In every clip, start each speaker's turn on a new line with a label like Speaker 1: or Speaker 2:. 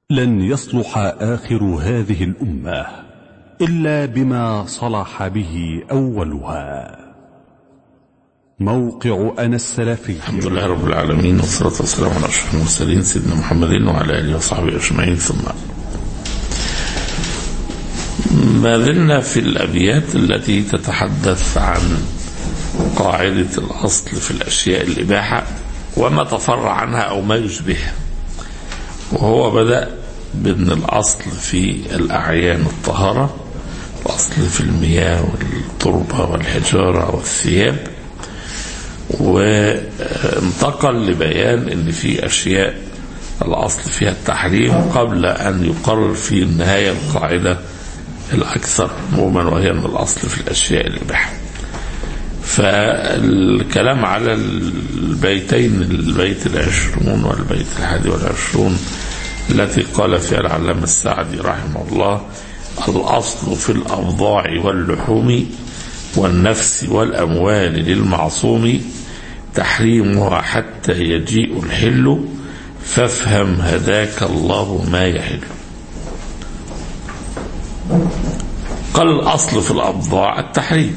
Speaker 1: لن يصلح آخر هذه الأمة إلا بما صلح به أولها موقع أنا السلفي
Speaker 2: الحمد لله رب العالمين والصلاة والسلام على أشرف المرسلين سيدنا محمد وعلى آله وصحبه أجمعين ثم ما زلنا في الأبيات التي تتحدث عن قاعدة الأصل في الأشياء الإباحة وما تفرع عنها أو ما يشبهها وهو بدأ بأن الأصل في الأعيان الطهارة الأصل في المياه والتربة والحجارة والثياب وانتقل لبيان ان في اشياء الاصل فيها التحريم قبل ان يقرر في النهايه القاعده الاكثر عموما وهي ان الاصل في الاشياء الاباحه. فالكلام على البيتين البيت العشرون والبيت الحادي والعشرون التي قال فيها العلامة السعدي رحمه الله الأصل في الأبضاع واللحوم والنفس والأموال للمعصوم تحريمها حتى يجيء الحل فافهم هداك الله ما يحل قال الأصل في الأبضاع التحريم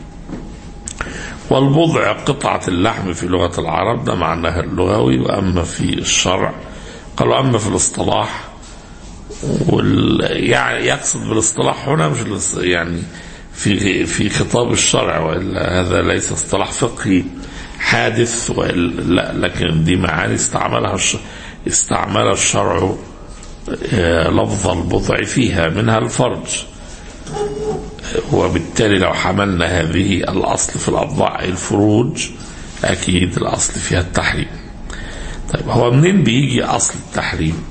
Speaker 2: والبضع قطعة اللحم في لغة العرب ده معناها اللغوي وأما في الشرع قالوا أما في الاصطلاح وال يعني يقصد بالاصطلاح هنا مش يعني في في خطاب الشرع والا هذا ليس اصطلاح فقهي حادث لا لكن دي معاني استعملها استعمل الشرع لفظ البضع فيها منها الفرج وبالتالي لو حملنا هذه الاصل في الابضاع الفروج اكيد الاصل فيها التحريم طيب هو منين بيجي اصل التحريم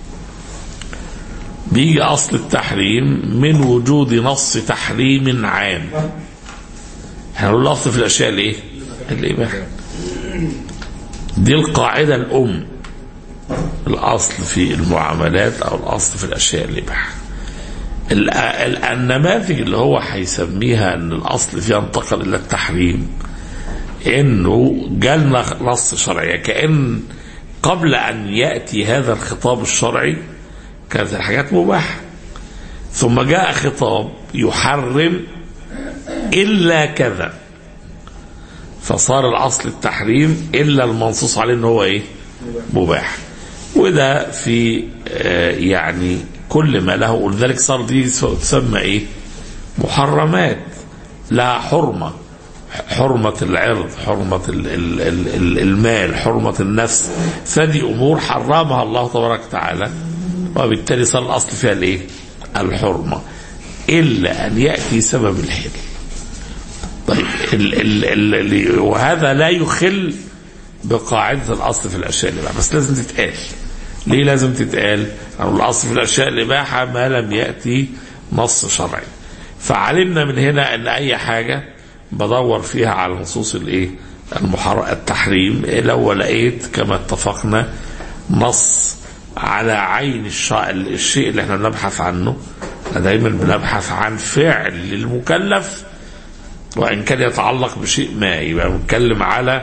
Speaker 2: بيجي اصل التحريم من وجود نص تحريم عام احنا نقول الاصل في الاشياء الايه الاباحه دي القاعده الام الاصل في المعاملات او الاصل في الاشياء الاباحه النماذج اللي هو هيسميها ان الاصل فيها انتقل الى التحريم انه جالنا نص شرعي كان قبل ان ياتي هذا الخطاب الشرعي كانت الحاجات مباحه ثم جاء خطاب يحرم الا كذا فصار الاصل التحريم الا المنصوص عليه ان هو ايه مباح وده في آه يعني كل ما له ولذلك صار دي تسمى ايه محرمات لها حرمه حرمة العرض حرمة ال ال ال المال حرمة النفس فدي أمور حرمها الله تبارك وتعالى وبالتالي صار الأصل فيها الإيه الحرمة إلا أن يأتي سبب الحل طيب ال ال ال وهذا لا يخل بقاعدة الأصل في الأشياء الإباحة بس لازم تتقال ليه لازم تتقال أو الأصل في الأشياء الإباحة ما لم يأتي نص شرعي فعلمنا من هنا أن أي حاجة بدور فيها على نصوص الايه المحر... التحريم لو لقيت كما اتفقنا نص على عين الشيء, الشيء اللي احنا بنبحث عنه دايما بنبحث عن فعل للمكلف وان كان يتعلق بشيء ما يبقى بنتكلم على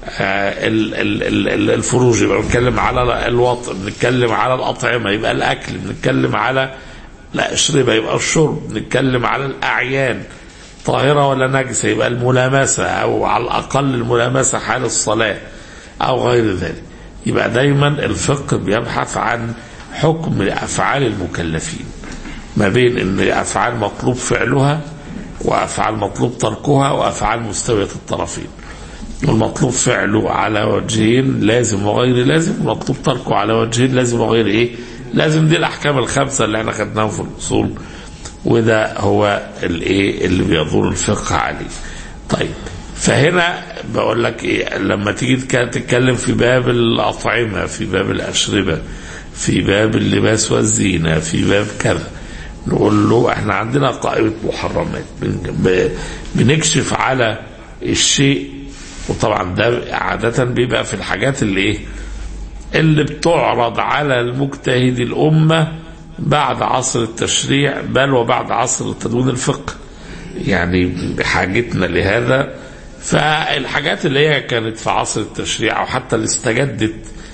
Speaker 2: الفروج يبقى بنتكلم على الوطن بنتكلم على الاطعمه يبقى الاكل بنتكلم على لا اشربه يبقى الشرب بنتكلم على الاعيان طاهرة ولا نجسة يبقى الملامسة أو على الأقل الملامسة حال الصلاة أو غير ذلك يبقى دايما الفقه بيبحث عن حكم أفعال المكلفين ما بين أن أفعال مطلوب فعلها وأفعال مطلوب تركها وأفعال مستوية الطرفين والمطلوب فعله على وجهين لازم وغير لازم والمطلوب تركه على وجهين لازم وغير ايه لازم دي الاحكام الخمسه اللي احنا خدناهم في الاصول وده هو الايه اللي بيدور الفقه عليه طيب فهنا بقول لك ايه لما تيجي تتكلم في باب الاطعمه في باب الاشربه في باب اللباس والزينه في باب كذا نقول له احنا عندنا قائمه محرمات بنكشف على الشيء وطبعا ده عاده بيبقى في الحاجات اللي ايه اللي بتعرض على المجتهد الامه بعد عصر التشريع بل وبعد عصر تدوين الفقه يعني بحاجتنا لهذا فالحاجات اللي هي كانت في عصر التشريع او حتى اللي استجدت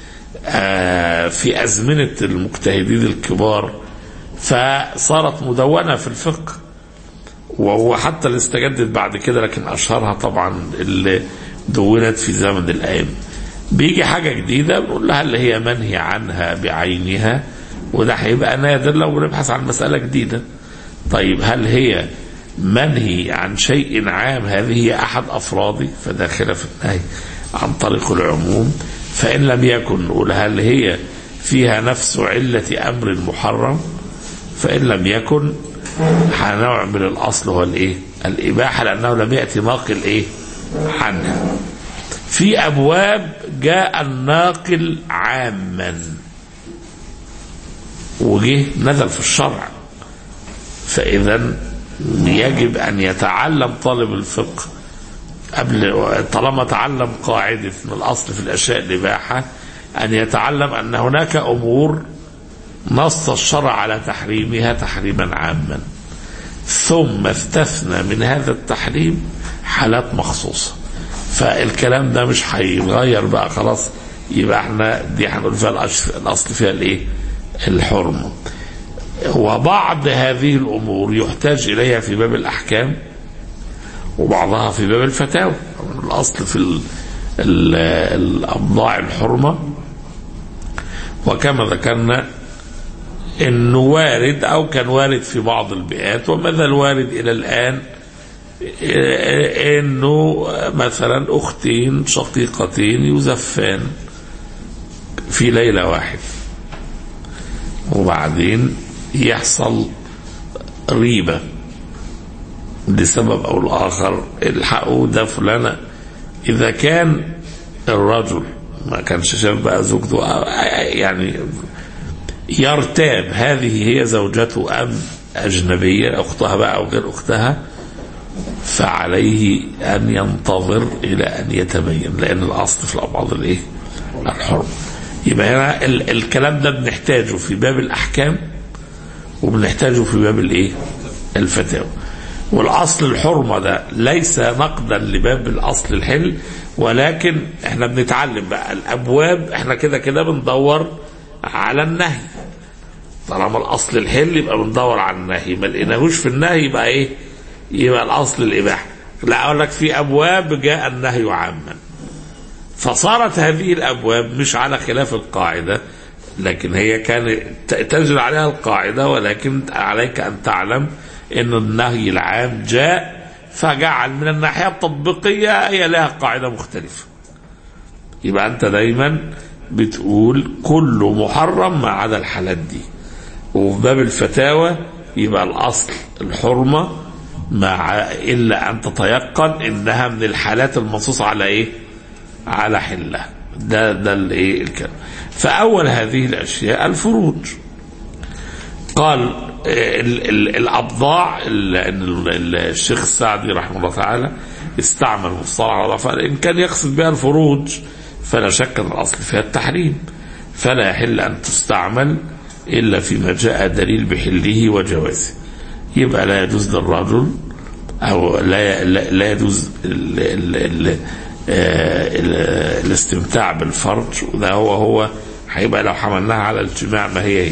Speaker 2: آه، في أزمنة المجتهدين الكبار فصارت مدونة في الفقه وهو حتى اللي استجدت بعد كده لكن أشهرها طبعا اللي دونت في زمن الأئمة بيجي حاجة جديدة بنقول لها اللي هي منهي عنها بعينها وده هيبقى نادر لو بنبحث عن مسألة جديدة طيب هل هي منهي عن شيء عام هذه هي أحد أفراده فداخلة في النهي عن طريق العموم فإن لم يكن نقول هل هي فيها نفس علة أمر محرم فإن لم يكن هنعمل الأصل هو الإيه الإباحة لأنه لم يأتي ناقل إيه عنها في أبواب جاء الناقل عاما وجه نزل في الشرع فإذا يجب أن يتعلم طالب الفقه قبل طالما تعلم قاعدة من الأصل في الأشياء الإباحة أن يتعلم أن هناك أمور نص الشرع على تحريمها تحريما عاما ثم استثنى من هذا التحريم حالات مخصوصة فالكلام ده مش هيتغير بقى خلاص يبقى احنا دي هنقول فيها الأش- الأصل فيها الإيه؟ الحرمة وبعض هذه الأمور يحتاج إليها في باب الأحكام وبعضها في باب الفتاوى الأصل في ال- ال- الأبضاع الحرمة وكما ذكرنا انه وارد او كان وارد في بعض البيئات وما زال وارد الى الان انه مثلا اختين شقيقتين يزفان في ليله واحده وبعدين يحصل ريبه لسبب او الاخر الحقوا ده فلانه اذا كان الرجل ما كانش شاف بقى زوجته يعني يرتاب هذه هي زوجته أم أجنبية أختها بقى أو غير أختها فعليه أن ينتظر إلى أن يتبين لأن الأصل في الأبعاد الإيه؟ الحرم يبقى هنا ال- الكلام ده بنحتاجه في باب الأحكام وبنحتاجه في باب الإيه؟ الفتاوى والأصل الحرمة ده ليس نقدا لباب الأصل الحل ولكن احنا بنتعلم بقى الأبواب احنا كده كده بندور على النهي طالما الاصل الحل يبقى بندور على النهي ما لقيناهوش في النهي يبقى ايه يبقى الاصل الاباحه لا اقول لك في ابواب جاء النهي عاما فصارت هذه الابواب مش على خلاف القاعده لكن هي كان تجري عليها القاعده ولكن عليك ان تعلم ان النهي العام جاء فجعل من الناحيه التطبيقيه هي لها قاعده مختلفه يبقى انت دايما بتقول كله محرم ما عدا الحالات دي وفي باب الفتاوى يبقى الاصل الحرمه مع الا ان تتيقن انها من الحالات المنصوص على ايه؟ على حلها ده ده الايه الكلام فاول هذه الاشياء الفروج قال ال ال الابضاع ال- ال- الشيخ السعدي رحمه الله تعالى استعمل مصطلح على فقال ان كان يقصد بها الفروج فلا شك ان الاصل فيها التحريم فلا يحل ان تستعمل الا فيما جاء دليل بحله وجوازه يبقى لا يجوز للرجل او لا لا, لا يجوز ال ال ال آه، ال- الاستمتاع بالفرج وده هو هو هيبقى لو حملناها على الجماع ما هي هي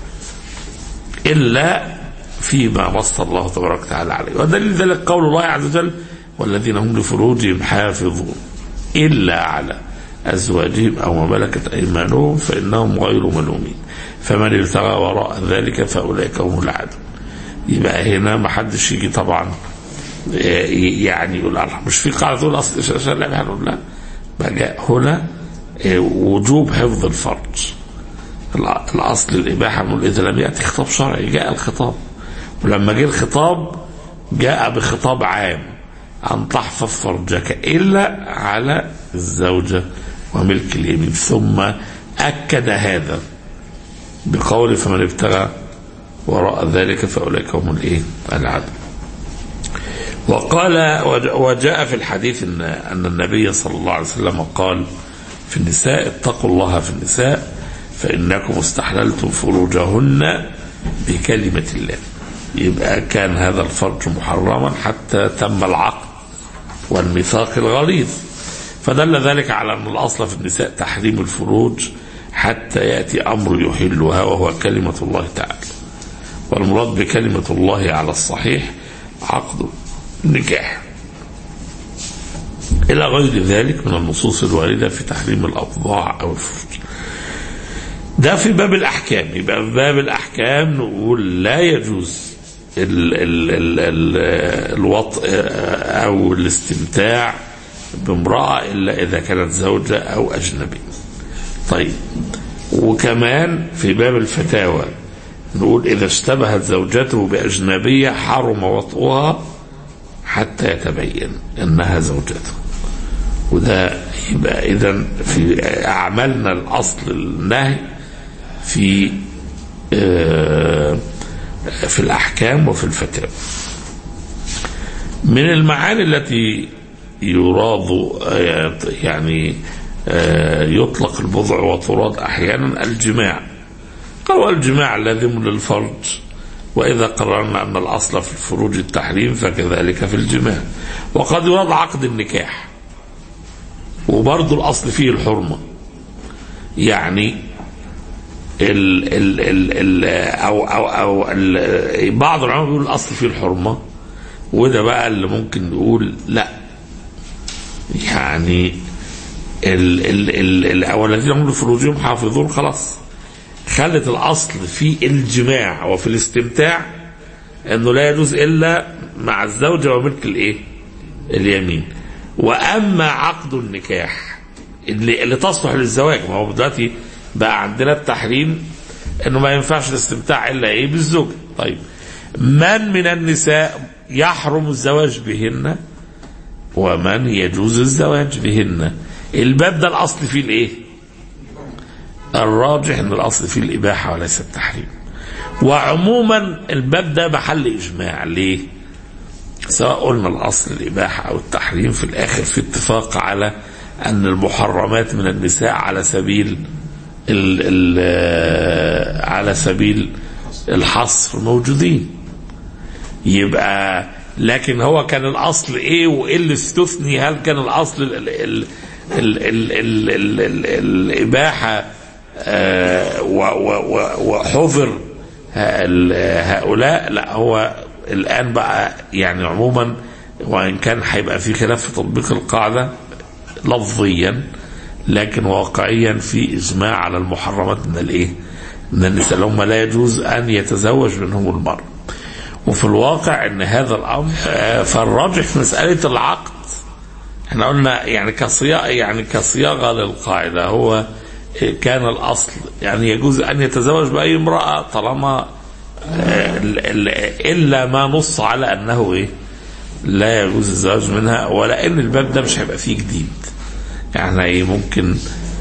Speaker 2: إلا فيما نص الله تبارك وتعالى عليه ودليل ذلك قول الله عز وجل والذين هم لفروجهم حافظون إلا على أزواجهم أو ما ملكت أيمانهم فإنهم غير ملومين فمن ابتغى وراء ذلك فأولئك هم العادون يبقى هنا ما حدش يجي طبعا آه، يعني يقول الله مش في قاعدة تقول أصل شرع هنقول لا بقى جاء هنا آه، وجوب حفظ الفرج الأ- الاصل الاباحه نقول اذا لم ياتي خطاب شرعي جاء الخطاب ولما جه الخطاب جاء بخطاب عام ان تحفظ فرجك الا على الزوجه وملك اليمين ثم اكد هذا بقول فمن ابتغى وراء ذلك فاولئك هم الايه العدل وقال وج- وجاء في الحديث ان ان النبي صلى الله عليه وسلم قال في النساء اتقوا الله في النساء فانكم استحللتم فروجهن بكلمه الله يبقى كان هذا الفرج محرما حتى تم العقد والميثاق الغليظ فدل ذلك على ان الاصل في النساء تحريم الفروج حتى يأتي أمر يحلها وهو كلمة الله تعالى والمراد بكلمة الله على الصحيح عقد النكاح إلى غير ذلك من النصوص الواردة في تحريم الأبضاع أو الفروج ده في باب الأحكام يبقى في باب الأحكام نقول لا يجوز ال ال ال ال الوطء أو الاستمتاع بامرأة إلا إذا كانت زوجة أو أجنبي طيب وكمان في باب الفتاوى نقول إذا اشتبهت زوجته بأجنبية حرم وطئها حتى يتبين أنها زوجته وده يبقى إذا في أعمالنا الأصل النهي في في الأحكام وفي الفتاوى من المعاني التي يراد يعني يطلق البضع وتراد أحيانا الجماع قال الجماع لازم للفرج وإذا قررنا أن الأصل في الفروج التحريم فكذلك في الجماع وقد يراد عقد النكاح وبرضه الأصل فيه الحرمة يعني ال ال ال ال أو أو أو ال بعض العلماء بيقول الأصل فيه الحرمة وده بقى اللي ممكن نقول لا يعني ال ال ال ال والذين هم لفروجهم حافظون خلاص خلت الاصل في الجماع وفي الاستمتاع انه لا يجوز الا مع الزوجه وملك الايه؟ اليمين. واما عقد النكاح اللي, اللي تصلح للزواج ما هو دلوقتي بقى عندنا التحريم انه ما ينفعش الاستمتاع الا ايه؟ بالزوجه. طيب من من النساء يحرم الزواج بهن ومن يجوز الزواج بهن الباب ده الاصل فيه الايه؟ الراجح ان الاصل فيه الاباحه وليس التحريم. وعموما الباب ده محل اجماع ليه؟ سواء قلنا الاصل الاباحه او التحريم في الاخر في اتفاق على ان المحرمات من النساء على سبيل ال ال على سبيل الحصر موجودين. يبقى لكن هو كان الاصل ايه وايه اللي استثني هل كان الاصل ال ال ال ال ال ال ال ال الاباحه آه وحظر هؤلاء لا هو الان بقى يعني عموما وان كان هيبقى في خلاف في تطبيق القاعده لفظيا لكن واقعيا في اجماع على المحرمات من الايه؟ من النساء اللي هم لا يجوز ان يتزوج منهم المرء. وفي الواقع ان هذا الامر فالراجح في مساله العقد احنا قلنا يعني كصياغه يعني كصياغه للقاعده هو كان الاصل يعني يجوز ان يتزوج باي امراه طالما الا ما نص على انه ايه لا يجوز الزواج منها ولان الباب ده مش هيبقى فيه جديد يعني ايه ممكن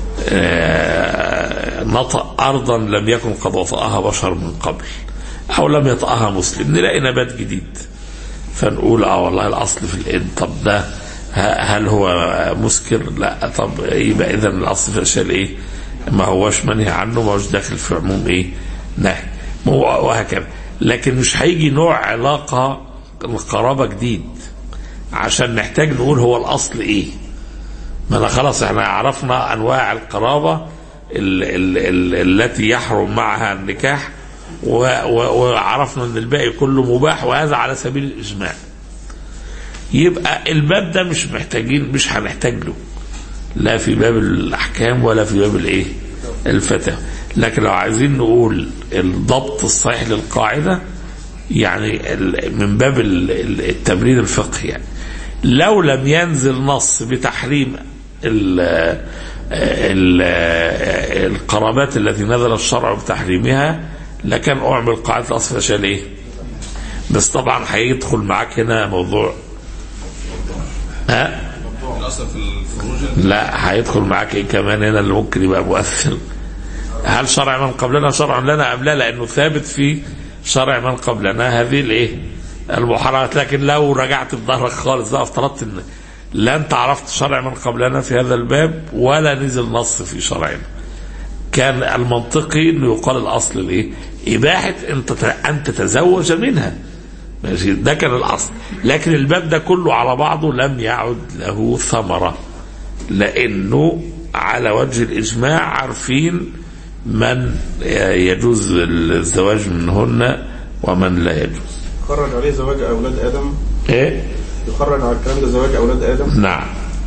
Speaker 2: نطأ ارضا لم يكن قد وطأها بشر من قبل او لم يطأها مسلم نلاقي نبات جديد فنقول اه والله الاصل في الإن طب ده هل هو مسكر؟ لا طب يبقى اذا الاصل في الاشياء ايه؟ ما هوش منهي عنه ما هوش داخل في عموم ايه؟ نهي وهكذا لكن مش هيجي نوع علاقه القرابه جديد عشان نحتاج نقول هو الاصل ايه؟ ما انا خلاص احنا عرفنا انواع القرابه ال ال ال التي يحرم معها النكاح وعرفنا ان الباقي كله مباح وهذا على سبيل الاجماع. يبقى الباب ده مش محتاجين مش هنحتاج له لا في باب الاحكام ولا في باب الايه؟ الفتاوى. لكن لو عايزين نقول الضبط الصحيح للقاعده يعني من باب التمرين الفقهي يعني لو لم ينزل نص بتحريم ال ال القرابات التي نزل الشرع بتحريمها لكان اعمل قاعده الاصل عشان ايه؟ بس طبعا هيدخل معاك هنا موضوع ها؟
Speaker 3: الاصل في الفروج
Speaker 2: لا هيدخل معاك ايه كمان هنا اللي ممكن يبقى مؤثر هل شرع من قبلنا شرع لنا ام لا؟ لانه ثابت في شرع من قبلنا هذه الايه؟ المحرمات لكن لو رجعت بظهرك خالص بقى افترضت ان لا انت عرفت شرع من قبلنا في هذا الباب ولا نزل نص في شرعنا كان المنطقي انه يقال الاصل الايه؟ اباحه ان ان تتزوج منها. ماشي ده كان الاصل، لكن الباب ده كله على بعضه لم يعد له ثمره. لانه على وجه الاجماع عارفين من يجوز الزواج منهن ومن لا يجوز
Speaker 3: خرج عليه زواج أولاد آدم
Speaker 2: ايه
Speaker 3: يخرج على الكلام ده زواج أولاد آدم
Speaker 2: نعم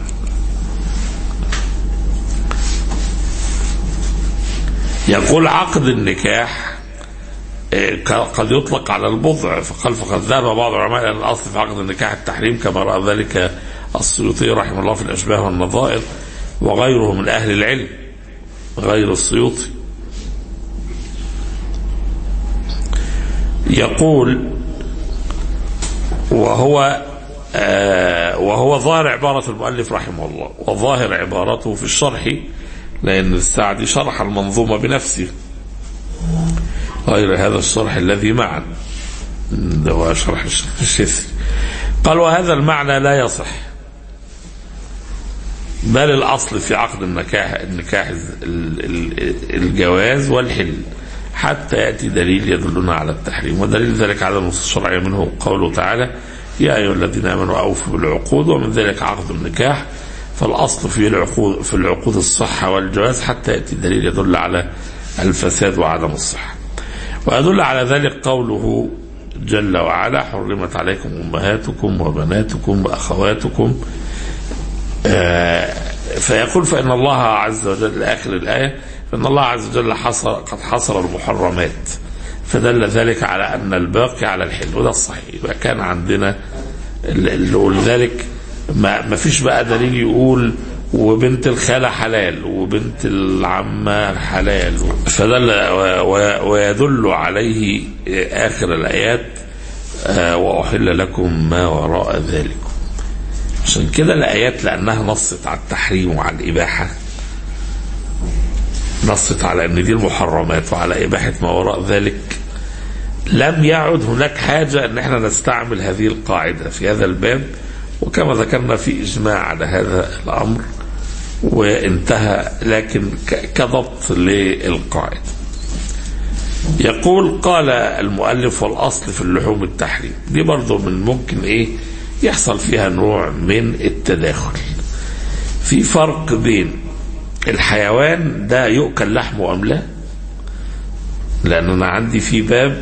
Speaker 2: يقول عقد النكاح إيه، ك- قد يطلق على البضع فقال فقد ذهب بعض العلماء الى الاصل في عقد النكاح التحريم كما راى ذلك السيوطي رحمه الله في الاشباه والنظائر وغيره من اهل العلم غير السيوطي يقول وهو آه وهو ظاهر عبارة المؤلف رحمه الله وظاهر عبارته في الشرح لأن السعدي شرح المنظومة بنفسه غير هذا الشرح الذي معنا ده هو شرح الشثري قال وهذا المعنى لا يصح بل الأصل في عقد النكاح النكاح ال- ال- الجواز والحل حتى يأتي دليل يدلنا على التحريم ودليل ذلك على النصوص الشرعية منه قوله تعالى يا أيها الذين آمنوا أوفوا بالعقود ومن ذلك عقد النكاح فالأصل في العقود في العقود الصحة والجواز حتى يأتي دليل يدل على الفساد وعدم الصحة ويدل على ذلك قوله جل وعلا حرمت عليكم أمهاتكم وبناتكم وأخواتكم آه، فيقول فإن الله عز وجل آخر الآية فإن الله عز وجل حصر قد حصر المحرمات فدل ذلك على أن الباقي على الحل وده الصحيح يبقى كان عندنا ال- ال- ولذلك ما, ما فيش بقى دليل يقول وبنت الخالة حلال وبنت العمة حلال فدل و- و- ويدل عليه آخر الآيات آه، وأحل لكم ما وراء ذلك عشان كده الآيات لأنها نصت على التحريم وعلى الإباحة نصت على أن دي المحرمات وعلى إباحة ما وراء ذلك لم يعد هناك حاجة أن احنا نستعمل هذه القاعدة في هذا الباب وكما ذكرنا في إجماع على هذا الأمر وانتهى لكن ك- كضبط للقاعدة يقول قال المؤلف والأصل في اللحوم التحريم دي برضو من ممكن إيه يحصل فيها نوع من التداخل في فرق بين الحيوان ده يؤكل لحمه أم لا لأن أنا عندي في باب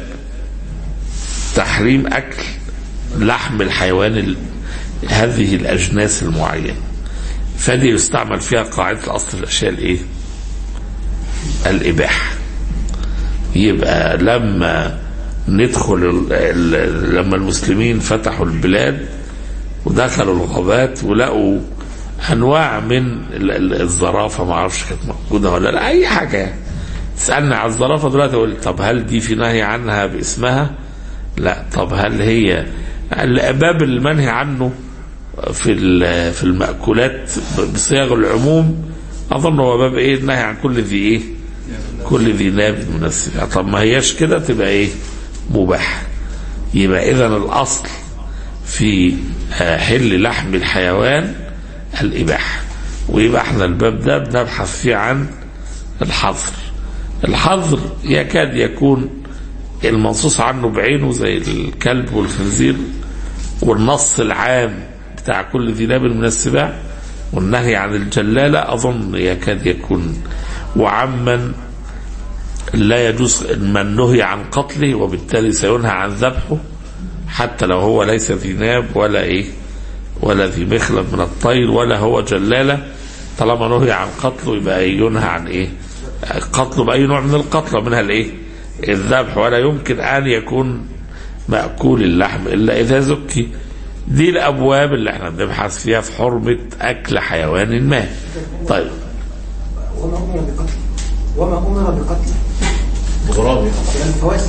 Speaker 2: تحريم أكل لحم الحيوان ال... هذه الأجناس المعينة فدي يستعمل فيها قاعدة الأصل في الأشياء الإيه الإباحة يبقى لما ندخل ال... ال... لما المسلمين فتحوا البلاد ودخلوا الغابات ولقوا انواع من ال- ال- الزرافه ما اعرفش كانت موجوده ولا لا اي حاجه يعني تسالني على الزرافه دلوقتي اقول طب هل دي في نهي عنها باسمها؟ لا طب هل هي باب المنهي عنه في ال- في المأكولات بصيغ العموم اظن هو باب ايه النهي عن كل ذي ايه؟ كل ذي ناب من السباع طب ما هياش كده تبقى ايه؟ مباح يبقى اذا الاصل في آه، حل لحم الحيوان الإباحة ويبقى احنا الباب ده بنبحث فيه عن الحظر الحظر يكاد يكون المنصوص عنه بعينه زي الكلب والخنزير والنص العام بتاع كل ذي ناب من السباع والنهي عن الجلالة أظن يكاد يكون وعمن لا يجوز من نهي عن قتله وبالتالي سينهى عن ذبحه حتى لو هو ليس ذي ناب ولا ايه ولا ذي مخلب من الطير ولا هو جلالة طالما نهي عن قتله يبقى ينهى عن ايه قتله بأي نوع من القتل منها الايه الذبح ولا يمكن ان يكون مأكول اللحم الا اذا زكي دي الابواب اللي احنا بنبحث فيها في حرمة اكل حيوان ما طيب
Speaker 4: وما أمر بقتله وما أمر بقتله
Speaker 3: غرابي
Speaker 4: لأن فواسق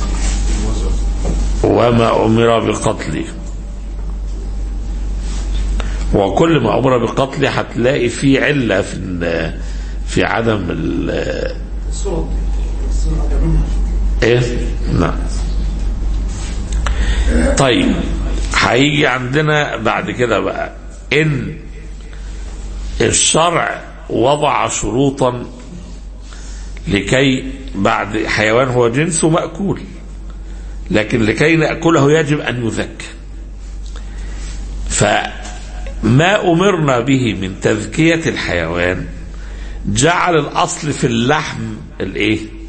Speaker 2: وما أمر بقتله وكل ما أمر بقتله هتلاقي فيه علة في ال- في عدم ال
Speaker 4: الصورة الصورة أدى منها
Speaker 2: ايه نعم طيب هيجي عندنا بعد كده بقى ان الشرع وضع شروطا لكي بعد حيوان هو جنسه مأكول لكن لكي نأكله يجب أن يذكى فما أمرنا به من تذكية الحيوان جعل الأصل في اللحم الإيه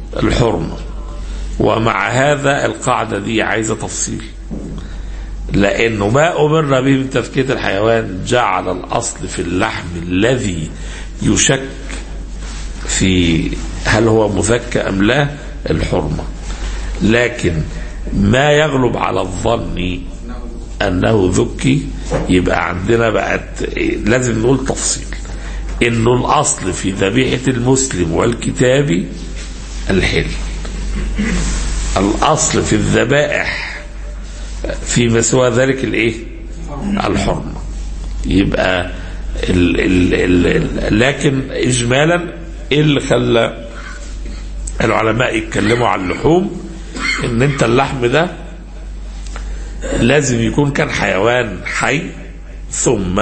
Speaker 2: الحرمة ومع هذا القاعدة دي عايزة تفصيل لأنه ما أمرنا به من تذكية الحيوان جعل الأصل في اللحم الذي يشك في هل هو مذكى أم لا الحرمة لكن ما يغلب على الظن أنه ذكي يبقى عندنا بقت لازم نقول تفصيل انه الاصل في ذبيحه المسلم والكتابي الحل الاصل في الذبائح فيما سوى ذلك الايه الحرمه يبقى ال ال ال لكن اجمالا ايه اللي خلى العلماء يتكلموا عن اللحوم ان انت اللحم ده لازم يكون كان حيوان حي ثم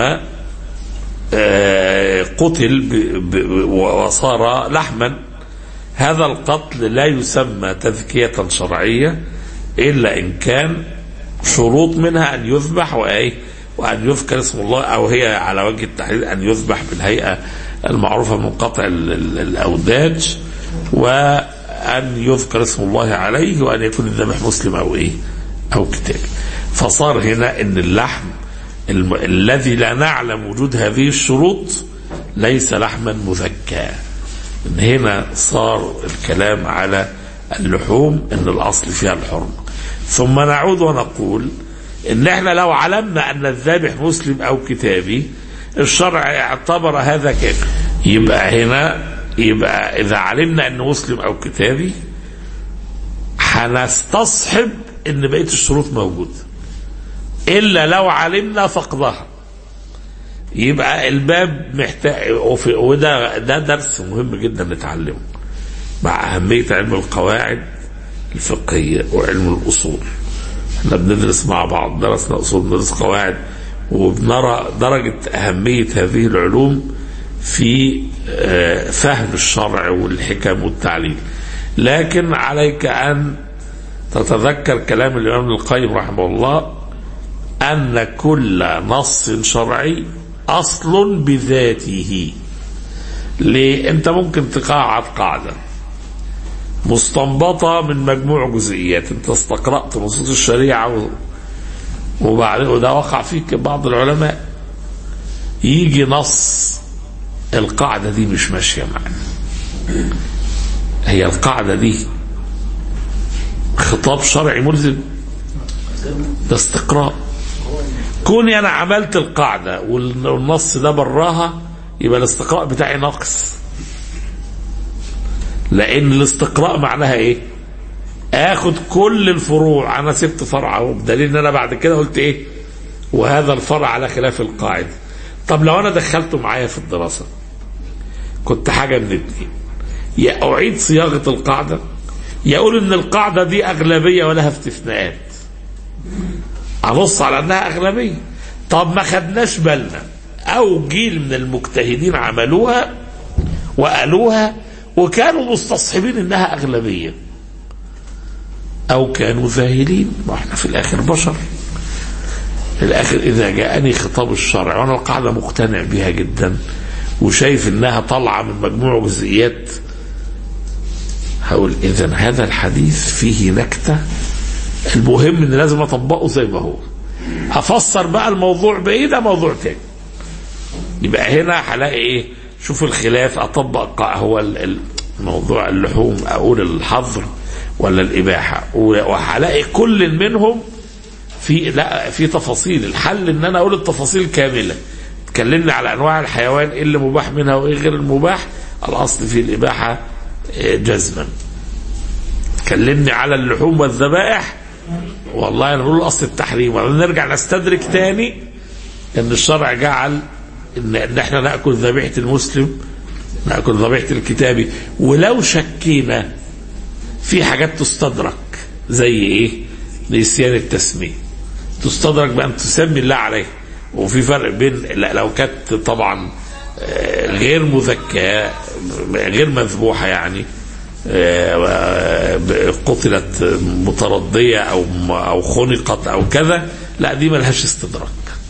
Speaker 2: قتل ب- ب- وصار لحما هذا القتل لا يسمى تذكية شرعية إلا إن كان شروط منها أن يذبح وإيه وأن يذكر اسم الله أو هي على وجه التحديد أن يذبح بالهيئة المعروفة من قطع ال- ال- الأوداج وأن يذكر اسم الله عليه وأن يكون الذبح مسلم أو إيه أو كتاب فصار هنا أن اللحم الم... الذي لا نعلم وجود هذه الشروط ليس لحما مذكى ان هنا صار الكلام على اللحوم ان الاصل فيها الحرمه ثم نعود ونقول ان احنا لو علمنا ان الذابح مسلم او كتابي الشرع اعتبر هذا كافر يبقى هنا يبقى اذا علمنا انه مسلم او كتابي هنستصحب ان بقيه الشروط موجوده الا لو علمنا فقدها يبقى الباب محتاج وفي- وده ده درس مهم جدا نتعلمه مع اهميه علم القواعد الفقهيه وعلم الاصول احنا بندرس مع بعض درسنا اصول بندرس قواعد وبنرى درجه اهميه هذه العلوم في آه، فهم الشرع والحكم والتعليل لكن عليك ان تتذكر كلام الامام ابن القيم رحمه الله أن كل نص شرعي أصل بذاته ليه؟ أنت ممكن تقاعد قاعدة مستنبطة من مجموع جزئيات أنت استقرأت نصوص الشريعة و- وبعدين وده وقع فيك بعض العلماء يجي نص القاعدة دي مش ماشية معاك هي القاعدة دي خطاب شرعي ملزم ده استقراء كوني انا عملت القاعده والنص ده براها يبقى الاستقراء بتاعي ناقص لان الاستقراء معناها ايه اخد كل الفروع انا سبت فرع اهو بدليل ان انا بعد كده قلت ايه وهذا الفرع على خلاف القاعده طب لو انا دخلته معايا في الدراسه كنت حاجه من اتنين يا اعيد صياغه القاعده يا اقول ان القاعده دي اغلبيه ولها استثناءات ابص على انها اغلبيه طب ما خدناش بالنا او جيل من المجتهدين عملوها وقالوها وكانوا مستصحبين انها اغلبيه او كانوا ذاهلين ما احنا في الاخر بشر في الاخر اذا جاءني خطاب الشرع وانا القاعده مقتنع بها جدا وشايف انها طالعه من مجموع جزئيات هقول اذا هذا الحديث فيه نكته المهم ان لازم اطبقه زي ما هو افسر بقى الموضوع بايه ده موضوع تاني يبقى هنا هلاقي ايه شوف الخلاف اطبق قا- هو ال- ال- موضوع اللحوم اقول الحظر ولا الاباحه وهلاقي كل منهم في لا في تفاصيل الحل ان انا اقول التفاصيل كامله تكلمني على انواع الحيوان ايه اللي مباح منها وايه غير المباح الاصل في الاباحه آه، جزما كلمني على اللحوم والذبائح والله انا بقول اصل التحريم ونرجع نستدرك تاني ان الشرع جعل ان, إن احنا ناكل ذبيحه المسلم ناكل ذبيحه الكتابي ولو شكينا في حاجات تستدرك زي ايه؟ نسيان التسميه تستدرك بان تسمي الله عليه وفي فرق بين لا لو كانت طبعا آه، غير مذكاه غير مذبوحه يعني آه، قتلت متردية أو أو خنقت أو كذا لا دي ملهاش استدراك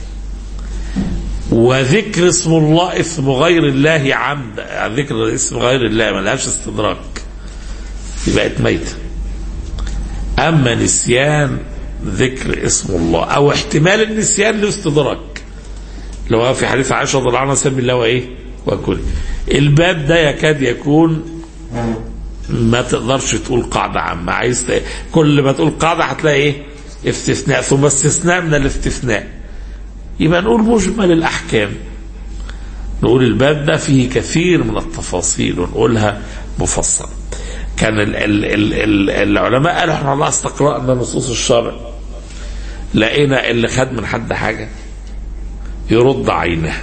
Speaker 2: وذكر اسم الله اسم غير الله عمد ذكر اسم غير الله ملهاش استدراك دي بقت ميتة أما نسيان ذكر اسم الله أو احتمال النسيان لاستدراك لو هو في حديث عائشة رضي الله عنها سمي الله وإيه وكل الباب ده يكاد يكون ما تقدرش تقول قاعدة عامة عايز ت... كل ما تقول قاعدة هتلاقي ايه استثناء ثم استثناء من الاستثناء يبقى نقول مجمل الأحكام نقول الباب ده فيه كثير من التفاصيل ونقولها مفصلة كان ال ال ال ال العلماء قالوا احنا الله استقرأنا نصوص الشرع لقينا اللي خد من حد حاجة يرد عينه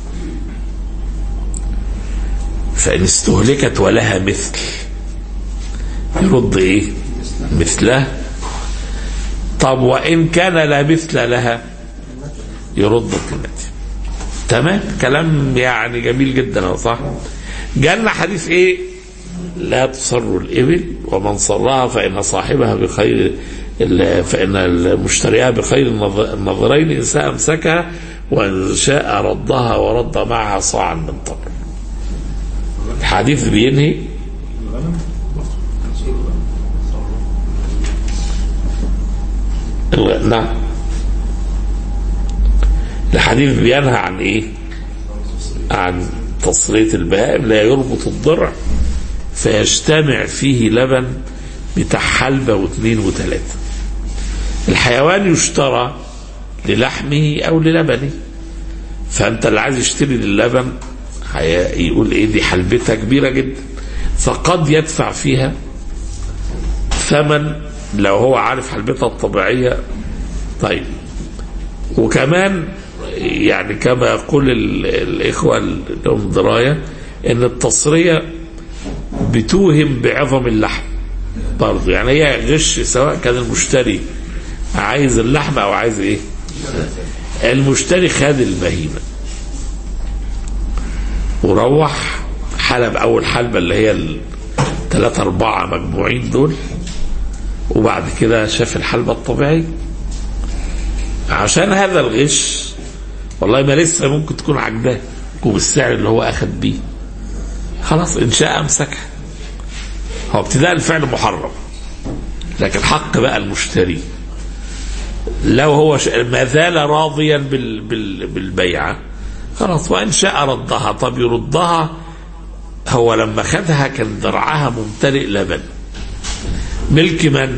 Speaker 2: فإن استهلكت ولها مثل يرد ايه مثله طب وإن كان لا مثل لها يرد قيمته تمام كلام يعني جميل جدا أهو صح جالنا حديث ايه لا تصر الإبل ومن صرها فإن صاحبها بخير ال- فإن المشتريها بخير النظ- النظرين إن شاء أمسكها وإن شاء ردها ورد معها صاعا من تمر الحديث بينهي ال- نعم الحديث بينهى عن ايه عن تصرية البهائم لا يربط الضرع فيجتمع فيه لبن بتاع حلبة واثنين وثلاثة الحيوان يشترى للحمه او للبنه فانت اللي عايز يشتري للبن هي- يقول ايه دي حلبتها كبيرة جدا فقد يدفع فيها ثمن لو هو عارف حلبتها الطبيعية طيب وكمان يعني كما يقول ال- الإخوة اللي لهم دراية إن التصرية بتوهم بعظم اللحم برضه يعني هي غش سواء كان المشتري عايز اللحم أو عايز إيه المشتري خد البهيمة وروح حلب أول حلبة اللي هي الثلاثة أربعة مجموعين دول وبعد كده شاف الحلبة الطبيعية عشان هذا الغش والله ما لسه ممكن تكون عجباه وبالسعر اللي هو أخد بيه خلاص إن شاء أمسكها هو ابتداء الفعل محرم لكن حق بقى المشتري لو هو ش- ما زال راضيا بال بال بالبيعة خلاص وإن شاء ردها طب يردها هو لما خدها كان درعها ممتلئ لبن ملك من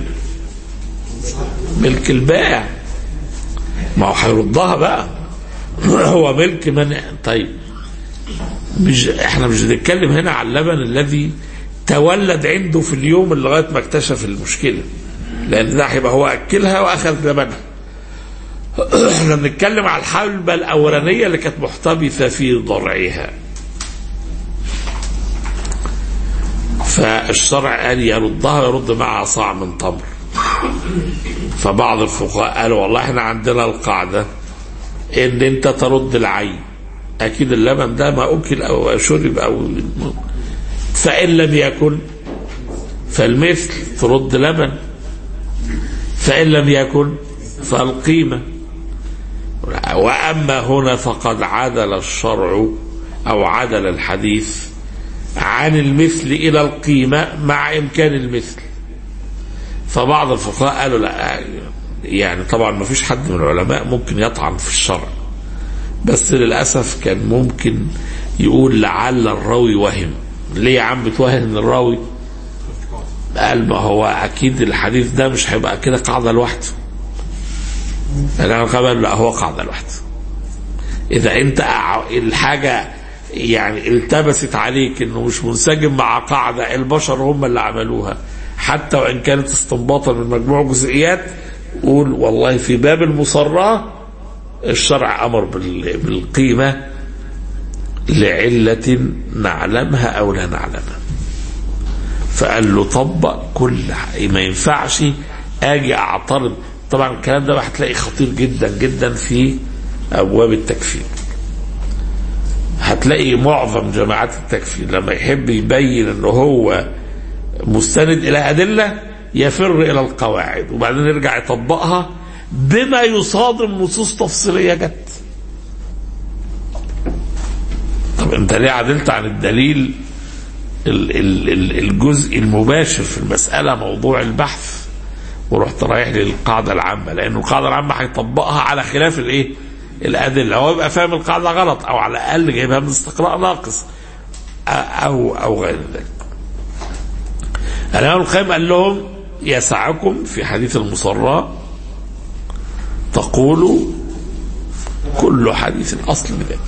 Speaker 2: ملك البائع ما هو هيردها بقى هو ملك من طيب مش احنا مش بنتكلم هنا على اللبن الذي تولد عنده في اليوم اللي لغايه ما اكتشف المشكله لان ده هيبقى هو اكلها واخذ لبنها احنا بنتكلم على الحلبة الأولانية اللي كانت محتبسة في ضرعها فالشرع قال يردها ويرد معها صاع من تمر فبعض الفقهاء قالوا والله احنا عندنا القاعدة ان انت ترد العين اكيد اللبن ده ما اكل او شرب او فان لم يكن فالمثل ترد لبن فان لم يكن فالقيمه واما هنا فقد عدل الشرع او عدل الحديث عن المثل الى القيمه مع امكان المثل فبعض الفقهاء قالوا لا يعني طبعا ما فيش حد من العلماء ممكن يطعن في الشرع بس للاسف كان ممكن يقول لعل الراوي وهم ليه يا عم بتوهم الراوي قال ما هو اكيد الحديث ده مش هيبقى كده قاعده لوحده لكن الخبر لا هو قاعده لوحده اذا انت أع- الحاجه يعني التبست عليك انه مش منسجم مع قاعده البشر هم اللي عملوها حتى وان كانت استنباطا من مجموع جزئيات قول والله في باب المصراه الشرع امر بال- بالقيمه لعله نعلمها او لا نعلمها فقال له طبق كل حاجة. ما ينفعش اجي اعترض طبعا الكلام ده هتلاقي خطير جدا جدا في ابواب التكفير هتلاقي معظم جماعات التكفير لما يحب يبين ان هو مستند الى ادله يفر الى القواعد وبعدين يرجع يطبقها بما يصادم نصوص تفصيليه جت طب انت ليه عدلت عن الدليل ال- ال- ال- الجزء المباشر في المسألة موضوع البحث ورحت رايح للقاعدة العامة لأنه القاعدة العامة هيطبقها على خلاف الإيه؟ الأدلة هو يبقى فاهم القاعدة غلط أو على الأقل جايبها من استقراء ناقص أ- أو أو غير ذلك. الإمام القيم قال لهم يسعكم في حديث المصرى تقول كل حديث أصل بذلك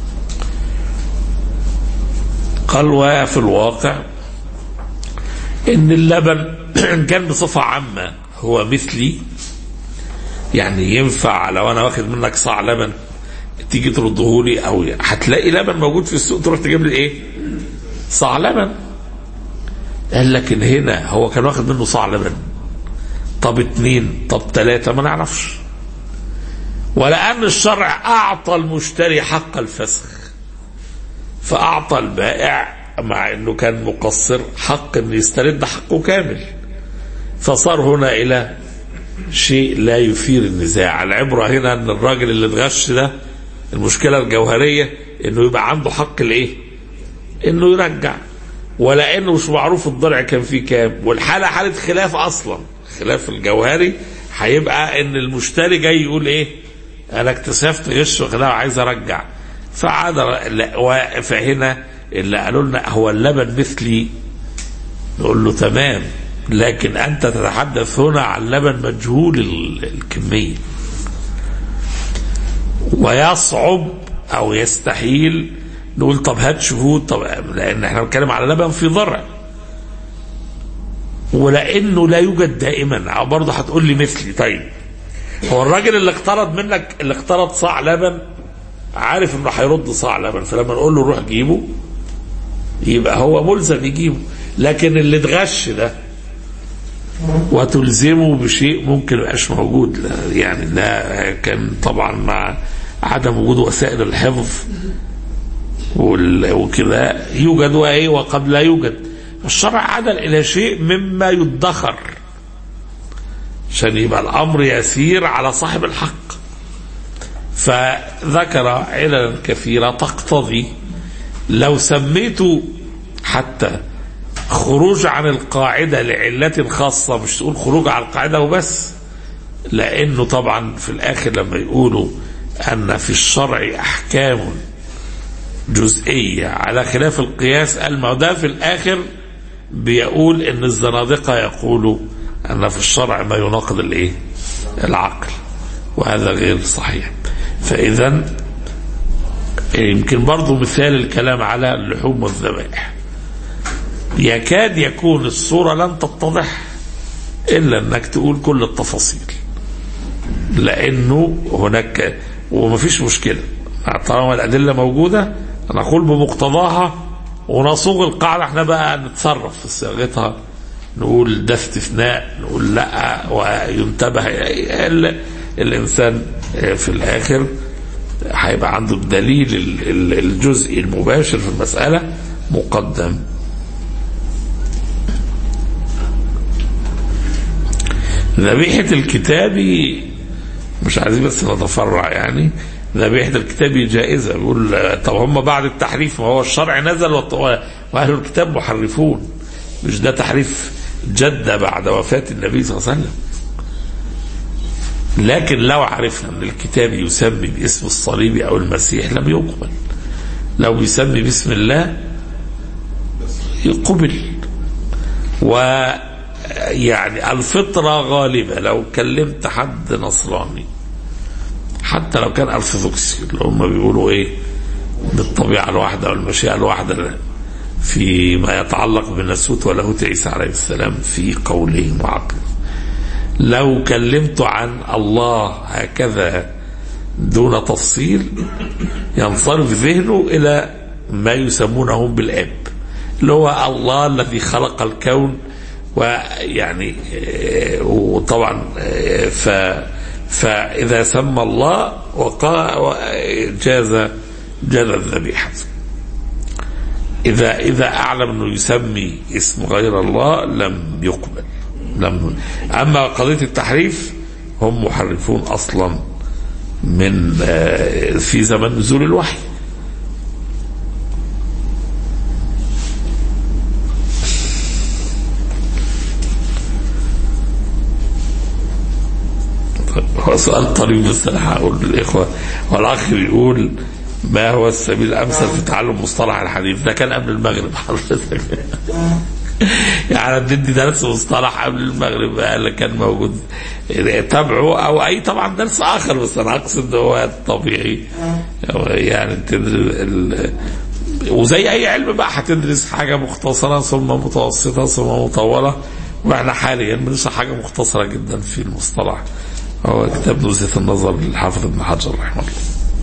Speaker 2: قال وفي الواقع ان اللبن ان كان بصفه عامه هو مثلي يعني ينفع لو انا واخد منك صاع لبن تيجي ترده لي او هتلاقي لبن موجود في السوق تروح تجيب لي ايه؟ صاع لبن قال لكن هنا هو كان واخد منه صاع لبن طب اتنين طب تلاتة ما نعرفش ولأن الشرع أعطى المشتري حق الفسخ فأعطى البائع مع أنه كان مقصر حق أن يسترد حقه كامل فصار هنا إلى شيء لا يثير النزاع العبرة هنا أن الراجل اللي اتغش ده المشكلة الجوهرية أنه يبقى عنده حق الإيه أنه يرجع ولا أنه مش معروف الضلع كان فيه كام والحالة حالة خلاف أصلا خلاف الجوهري هيبقى أن المشتري جاي يقول إيه أنا اكتشفت غش وخلاف عايز أرجع فعاد لا- و- فهنا اللي قالوا لنا هو اللبن مثلي نقول له تمام لكن انت تتحدث هنا عن لبن مجهول ال- الكميه ويصعب او يستحيل نقول طب هات شهود طب لان احنا بنتكلم على لبن في ضرع ولانه لا يوجد دائما برضه هتقول لي مثلي طيب هو الراجل اللي اقترض منك اللي اقترض صاع لبن عارف انه هيرد صاع لبن فلما نقول له روح جيبه يبقى هو ملزم يجيبه لكن اللي اتغش ده وتلزمه بشيء ممكن يبقاش موجود لا يعني ده كان طبعا مع عدم وجود وسائل الحفظ وال- وكده يوجد وايه وقد لا يوجد الشرع عدل الى شيء مما يدخر عشان يبقى الامر يسير على صاحب الحق فذكر عللا كثيرة تقتضي لو سميت حتى خروج عن القاعدة لعلة خاصة مش تقول خروج عن القاعدة وبس لأنه طبعا في الآخر لما يقولوا أن في الشرع أحكام جزئية على خلاف القياس قال ما هو ده في الآخر بيقول أن الزنادقة يقولوا أن في الشرع ما يناقض الإيه؟ العقل وهذا غير صحيح فإذا يمكن برضو مثال الكلام على اللحوم والذبائح يكاد يكون الصورة لن تتضح إلا أنك تقول كل التفاصيل لأنه هناك ومفيش مشكلة طالما الأدلة موجودة نقول بمقتضاها ونصوغ القاعدة احنا بقى نتصرف في صياغتها نقول ده استثناء نقول لا وينتبه ال- الإنسان في الآخر هيبقى عنده الدليل ال- ال- الجزئي المباشر في المسألة مقدم ذبيحة الكتاب مش عايزين بس نتفرع يعني ذبيحة الكتاب جائزة بيقول طب هم بعد التحريف ما هو الشرع نزل وط- وأهل الكتاب محرفون مش ده تحريف جدة بعد وفاة النبي صلى الله عليه وسلم لكن لو عرفنا ان الكتاب يسمي باسم الصليب او المسيح لم يقبل لو بيسمي باسم الله يقبل ويعني الفطرة غالبة لو كلمت حد نصراني حتى لو كان ارثوذكسي اللي هم بيقولوا ايه بالطبيعة الواحدة والمشيئة الواحدة فيما يتعلق بالنسوت ولاهوت عيسى عليه السلام في قولهم وعقله لو كلمت عن الله هكذا دون تفصيل ينصرف ذهنه الى ما يسمونه بالاب اللي هو الله الذي خلق الكون ويعني آه، وطبعا آه، ف فاذا سمى الله وقا جاز جاز الذبيحه إذا إذا أعلم أنه يسمي اسم غير الله لم يقبل لم أما قضية التحريف هم محرفون أصلا من آه، في زمن نزول الوحي هو سؤال طريف بس انا هقول للاخوه والاخ بيقول ما هو السبيل الامثل في تعلم مصطلح الحديث ده كان قبل المغرب حضرتك يعني بندي درس مصطلح قبل المغرب بقى اللي كان موجود تابعه او اي طبعا درس اخر بس انا اقصد هو الطبيعي يعني تدرس ال... وزي اي علم بقى هتدرس حاجه مختصره ثم متوسطه ثم مطوله واحنا حاليا بنشرح حاجه مختصره جدا في المصطلح هو كتاب نزهه النظر للحافظ ابن حجر رحمه الله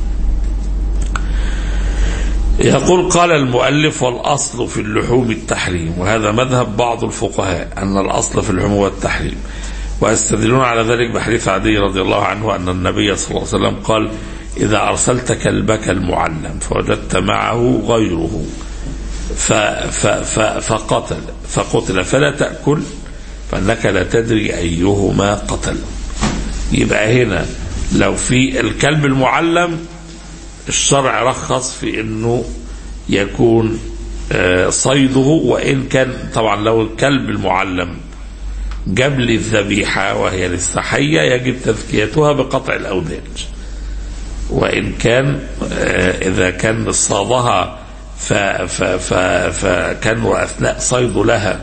Speaker 2: يقول قال المؤلف والأصل في اللحوم التحريم وهذا مذهب بعض الفقهاء أن الأصل في اللحوم هو التحريم ويستدلون على ذلك بحديث عدي رضي الله عنه أن النبي صلى الله عليه وسلم قال إذا أرسلت كلبك المعلم فوجدت معه غيره ف ف ف فقتل فقتل فلا تأكل فإنك لا تدري أيهما قتل يبقى هنا لو في الكلب المعلم الشرع رخص في انه يكون صيده وان كان طبعا لو الكلب المعلم جاب لي الذبيحه وهي لسه حيه يجب تزكيتها بقطع الاوداج وان كان اذا كان صادها فكان اثناء صيده لها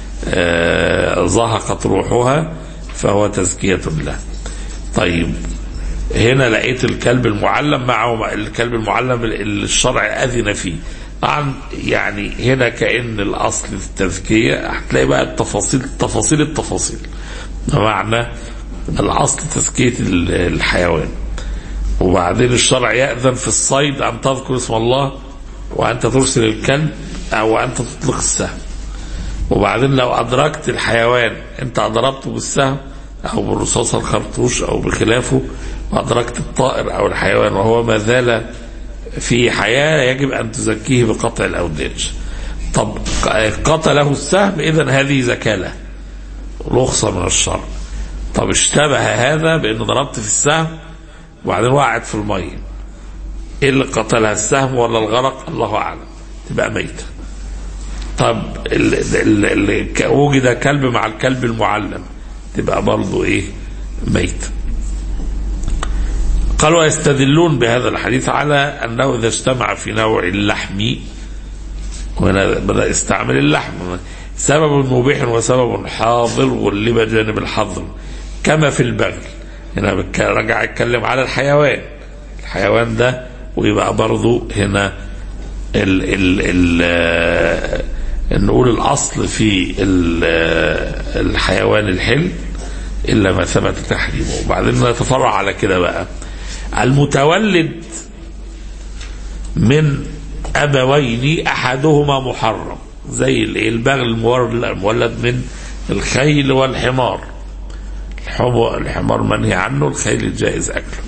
Speaker 2: زهقت روحها فهو تزكيه له طيب هنا لقيت الكلب المعلم معه الكلب المعلم اللي الشرع أذن فيه طبعا يعني هنا كأن الأصل في التزكية هتلاقي بقى التفاصيل تفاصيل التفاصيل بمعنى الأصل تزكية الحيوان وبعدين الشرع يأذن في الصيد أن تذكر اسم الله وأنت ترسل الكلب أو أنت تطلق السهم وبعدين لو أدركت الحيوان أنت ضربته بالسهم أو بالرصاص الخرطوش أو بخلافه وأدركت الطائر أو الحيوان وهو ما زال في حياة يجب أن تزكيه بقطع الأوداج طب قتله السهم إذا هذه زكاة له رخصة من الشرع طب اشتبه هذا بأنه ضربت في السهم وبعدين وقعت في المية إيه اللي قتلها السهم ولا الغرق الله أعلم تبقى ميتة طب اللي وجد كلب مع الكلب المعلم تبقى برضه ايه ميت قال ويستدلون بهذا الحديث على انه اذا اجتمع في نوع اللحم وهنا بدا يستعمل اللحم سبب مبيح وسبب حاضر غلب جانب الحظر كما في البغل هنا رجع يتكلم على الحيوان الحيوان ده ويبقى برضه هنا ال ال ال نقول الاصل في الحيوان الحل الا ما ثبت تحريمه وبعدين نتفرع على كده بقى المتولد من ابوين احدهما محرم زي البغل المولد من الخيل والحمار الحمار منهي عنه الخيل الجائز اكله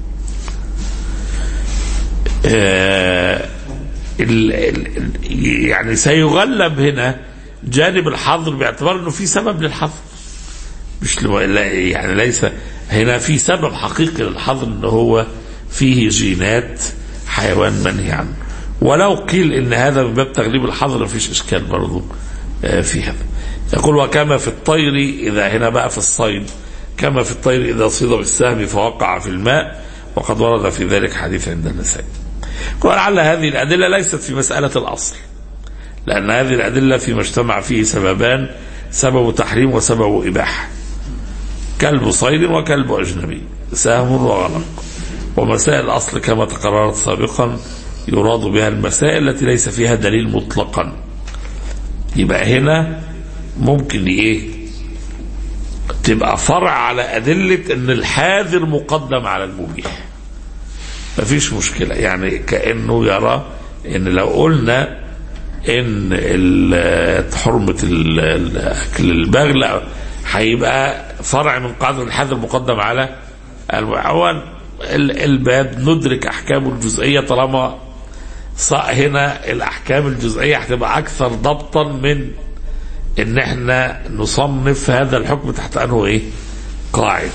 Speaker 2: آه ال ال يعني سيغلب هنا جانب الحظر باعتبار انه في سبب للحظر مش يعني ليس هنا في سبب حقيقي للحظر ان هو فيه جينات حيوان منهي عنه ولو قيل ان هذا من باب تغليب الحظر مفيش اشكال برضه في هذا يقول وكما في الطير اذا هنا بقى في الصيد كما في الطير اذا صيد بالسهم فوقع في الماء وقد ورد في ذلك حديث عند النسائي ولعل هذه الأدلة ليست في مسألة الأصل لأن هذه الأدلة فيما اجتمع فيه سببان سبب تحريم وسبب إباحة كلب صيد وكلب أجنبي سهم وغلق ومسائل الأصل كما تقررت سابقا يراد بها المسائل التي ليس فيها دليل مطلقا يبقى هنا ممكن ايه تبقى فرع على أدلة أن الحاذر مقدم على المبيح مفيش مشكلة يعني كأنه يرى ان لو قلنا ان حرمة الاكل البغل هيبقى فرع من قاعدة الحذر مقدم على المعون الباب ندرك احكامه الجزئية طالما هنا الاحكام الجزئية هتبقى اكثر ضبطا من ان احنا نصنف هذا الحكم تحت انه ايه قاعده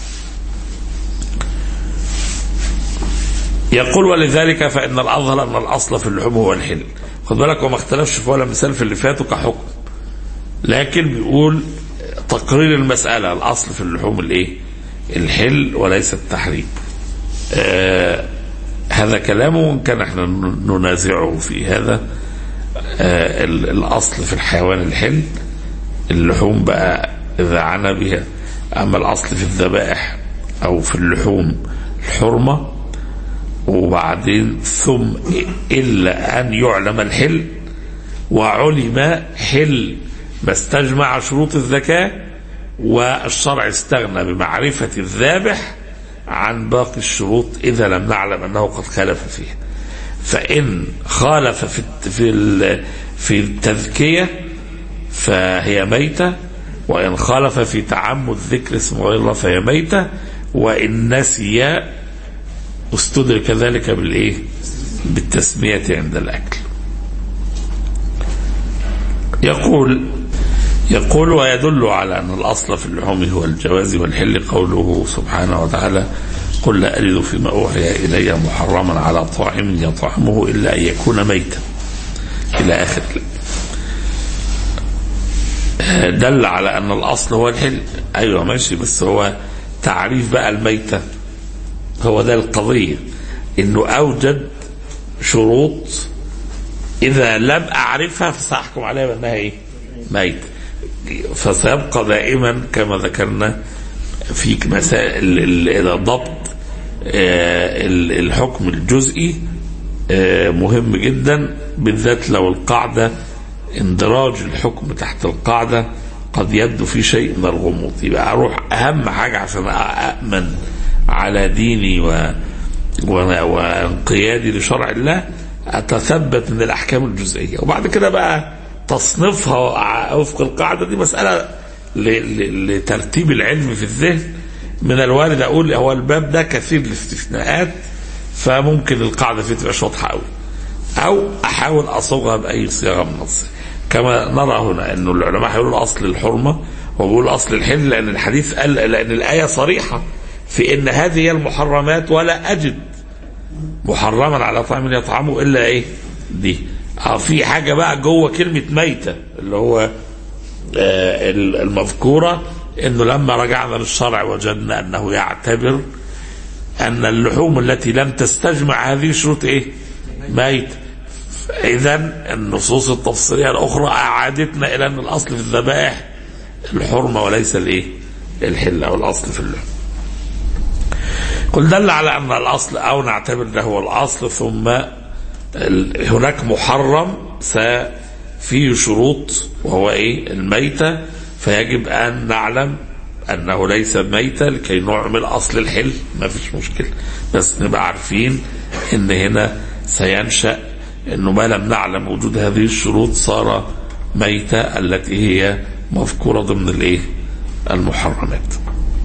Speaker 2: يقول ولذلك فإن الأظهر أن الأصل في اللحوم هو الحل خد بالك وما اختلفش في ولا مثال في اللي فاتوا كحكم لكن بيقول تقرير المسألة الأصل في اللحوم الإيه الحل وليس التحريم آه هذا كلامه وإن كان احنا ننازعه في هذا آه ال- الأصل في الحيوان الحل اللحوم بقى إذا عنا بها أما الأصل في الذبائح أو في اللحوم الحرمة وبعدين ثم إلا أن يعلم الحل وعلم حل ما استجمع شروط الزكاة والشرع استغنى بمعرفة الذابح عن باقي الشروط إذا لم نعلم أنه قد خالف فيها فإن خالف في الت- في ال- في التذكية فهي ميتة وإن خالف في تعمد ذكر اسم غير الله فهي ميتة وإن نسي استدرك ذلك بالإيه؟ بالتسمية عند الأكل يقول يقول ويدل على أن الأصل في اللحوم هو الجواز والحل قوله سبحانه وتعالى قل لا أجد فيما أوحي إلي محرما على طاعم يطعمه إلا أن يكون ميتا إلى آخر دل على أن الأصل هو الحل أيوة ماشي بس هو تعريف بقى الميتة هو ده القضية إنه أوجد شروط إذا لم أعرفها فسأحكم عليها بأنها إيه؟ ميت فسيبقى دائما كما ذكرنا في مسائل ال- ال- ضبط آه، ال- الحكم الجزئي آه، مهم جدا بالذات لو القاعدة اندراج الحكم تحت القاعدة قد يبدو في شيء من الغموض يبقى أروح أهم حاجة عشان أأمن على ديني و و- وانقيادي لشرع الله اتثبت من الاحكام الجزئيه وبعد كده بقى تصنيفها ع- وفق القاعده دي مساله ل- ل- لترتيب العلم في الذهن من الوارد اقول هو الباب ده كثير الاستثناءات فممكن القاعده فيه تبقاش واضحه قوي او احاول اصوغها باي صياغه من الصيغ كما نرى هنا انه العلماء هيقولوا اصل الحرمه وبيقول اصل الحل لان الحديث قال لان الايه صريحه في ان هذه هي المحرمات ولا اجد محرما على طعام يطعمه الا ايه دي اه في حاجه بقى جوه كلمه ميته اللي هو آه المذكوره انه لما رجعنا للشرع وجدنا انه يعتبر ان اللحوم التي لم تستجمع هذه الشروط ايه ميت اذا النصوص التفصيليه الاخرى اعادتنا الى ان الاصل في الذبائح الحرمه وليس الايه الحل او الاصل في اللحوم قل دل على ان الاصل او نعتبر ده هو الاصل ثم ال- هناك محرم س- فيه شروط وهو ايه الميتة فيجب ان نعلم انه ليس ميتة لكي نعمل اصل الحل ما فيش مشكلة بس نبقى عارفين ان هنا سينشأ انه ما لم نعلم وجود هذه الشروط صار ميتة التي هي مذكورة ضمن الايه المحرمات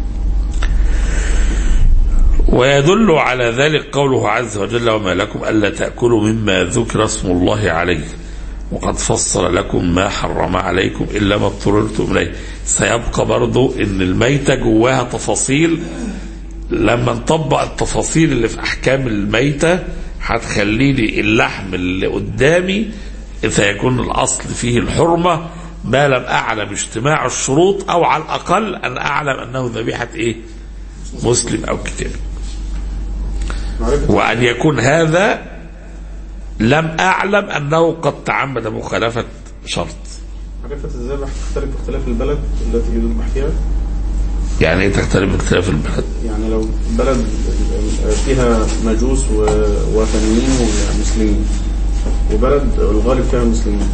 Speaker 2: ويدل على ذلك قوله عز وجل وما لكم ألا تأكلوا مما ذكر اسم الله عليه وقد فصل لكم ما حرم عليكم إلا ما اضطررتم إليه سيبقى برضو إن الميتة جواها تفاصيل لما نطبق التفاصيل اللي في أحكام الميتة هتخلي لي اللحم اللي قدامي سيكون الأصل فيه الحرمة ما لم أعلم اجتماع الشروط أو على الأقل أن أعلم أنه ذبيحة إيه مسلم أو كتاب
Speaker 3: معرفة
Speaker 2: وأن يكون هذا لم أعلم أنه قد تعمد مخالفة شرط
Speaker 3: معرفة الذبح تختلف باختلاف البلد التي يذبح فيها
Speaker 2: يعني إيه تختلف باختلاف البلد
Speaker 3: يعني لو بلد فيها مجوس و- وثنيين ومسلمين وبلد الغالب فيها مسلمين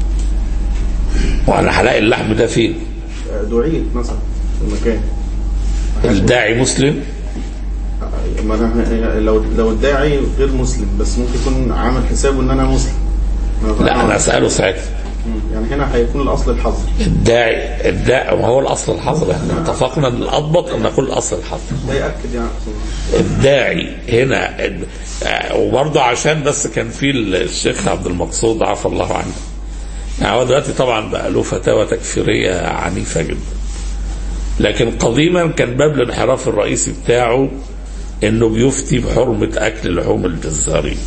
Speaker 2: وأنا هلاقي اللحم ده فين
Speaker 3: دعيت مثلا في المكان
Speaker 2: الداعي مسلم
Speaker 3: ما أنا لو لو الداعي غير مسلم بس ممكن يكون عامل حسابه ان انا مسلم ما-
Speaker 2: لا أنا أسأله ساعتها
Speaker 3: مم. يعني هنا هيكون الاصل الحظر
Speaker 2: الداعي الداعي ما هو الأصل الحظر احنا اتفقنا أن الأضبط أن نقول الأصل الحظر
Speaker 3: ده ياكد يعني أصلاً.
Speaker 2: الداعي هنا ال- آه، وبرضه عشان بس كان في الشيخ عبد المقصود عفى الله عنه يعني هو دلوقتي طبعا بقى له فتاوى تكفيريه عنيفه جدا لكن قديما كان باب الانحراف الرئيسي بتاعه انه بيفتي بحرمه اكل لحوم الجزارين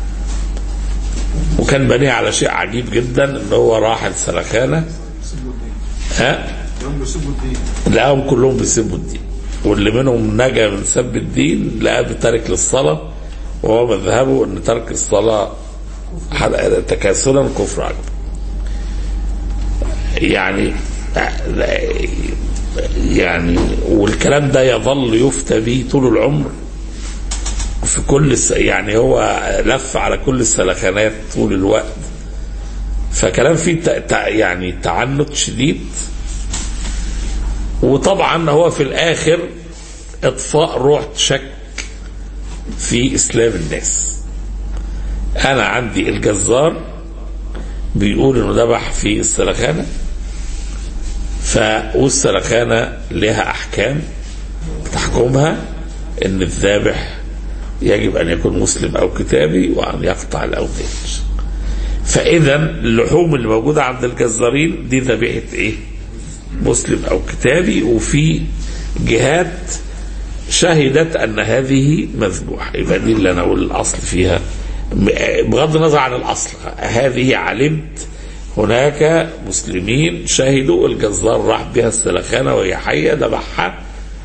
Speaker 2: وكان بنيه على شيء عجيب جدا ان هو راح السلخانه ها
Speaker 4: هم بيسبوا الدين
Speaker 2: لقاهم كلهم بيسبوا الدين واللي منهم نجا من سب الدين لقى بترك للصلاة وهو مذهبه ان ترك الصلاة حد- تكاسلا كفر أكبر يعني يعني والكلام ده يظل يفتى به طول العمر في كل الس... يعني هو لف على كل السلخانات طول الوقت فكلام فيه ت... ت... يعني تعنت شديد وطبعا هو في الاخر اطفاء روح شك في اسلام الناس انا عندي الجزار بيقول انه ذبح في السلخانه ف والسلخانه لها احكام بتحكمها ان الذابح يجب ان يكون مسلم او كتابي وان يقطع الاوداج فاذا اللحوم اللي موجوده عند الجزارين دي ذبيحه ايه؟ مسلم او كتابي وفي جهات شهدت ان هذه مذبوحه يبقى دي اللي انا اقول الاصل فيها بغض النظر عن الاصل هذه علمت هناك مسلمين شهدوا الجزار راح بها السلخانه وهي حيه ذبحها